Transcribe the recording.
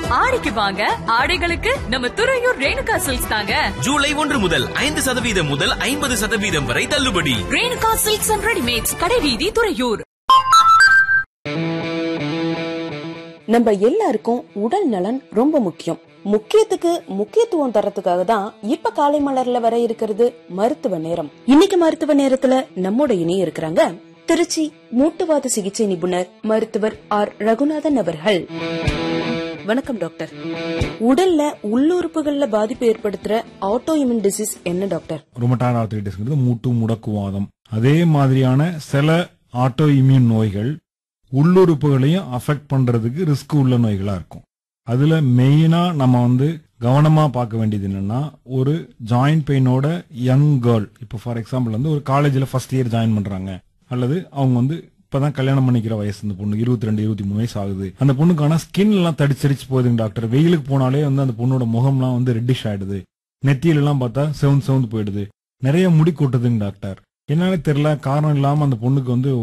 ஆடிக்கு வாங்க ஆடைகளுக்கு நம்ம துறையூர் ரேணுகா சில்க்ஸ் தாங்க ஜூலை ஒன்று முதல் ஐந்து சதவீதம் முதல் ஐம்பது சதவீதம் வரை தள்ளுபடி ரேணுகா சில்க்ஸ் அண்ட் ரெடிமேட்ஸ் கடைவீதி துறையூர் நம்ம எல்லாருக்கும் உடல் நலன் ரொம்ப முக்கியம் முக்கியத்துக்கு முக்கியத்துவம் தரத்துக்காக தான் இப்ப காலை மலர்ல வர இருக்கிறது மருத்துவ நேரம் இன்னைக்கு மருத்துவ நேரத்துல நம்மோட இணைய இருக்கிறாங்க திருச்சி மூட்டுவாத சிகிச்சை நிபுணர் மருத்துவர் ஆர் ரகுநாதன் அவர்கள் வணக்கம் டாக்டர் உடல்ல உள்ளுறுப்புகள்ல பாதிப்பு ஏற்படுத்துற ஆட்டோ இம்யூன் டிசீஸ் என்ன டாக்டர் ருமட்டாய்டு ஆர்த்ரைட்டிஸ்ங்கிறது மூட்டு முடக்குவாதம் அதே மாதிரியான சில ஆட்டோ இம்யூன் நோய்கள் உள்ளுறுப்புகளையும் அஃபெக்ட் பண்றதுக்கு ரிஸ்க் உள்ள நோய்களா இருக்கும் அதுல மெயினா நம்ம வந்து கவனமா பார்க்க வேண்டியது என்னன்னா ஒரு ஜாயிண்ட் பெயினோட யங் கேர்ள் இப்போ ஃபார் எக்ஸாம்பிள் வந்து ஒரு காலேஜ்ல ஃபர்ஸ்ட் இயர் ஜாயின் பண்றாங்க அல்லது அவங்க வந்து இப்பதான் கல்யாணம் பண்ணிக்கிற வயசு இந்த பொண்ணு இருபத்தி ரெண்டு இருபத்தி மூணு வயசு ஆகுது அந்த பொண்ணுக்கான ஸ்கின் எல்லாம் தடிச்சடிச்சு போகுதுங்க டாக்டர் வெயிலுக்கு போனாலே வந்து அந்த பொண்ணோட முகம்லாம் வந்து ரெட்டிஷ் ஆயிடுது நெத்தியில எல்லாம் பார்த்தா செவந்து செவந்து போயிடுது நிறைய முடி கொட்டுதுங்க டாக்டர் என்னன்னு தெரியல காரணம் இல்லாம அந்த பொண்ணுக்கு வந்து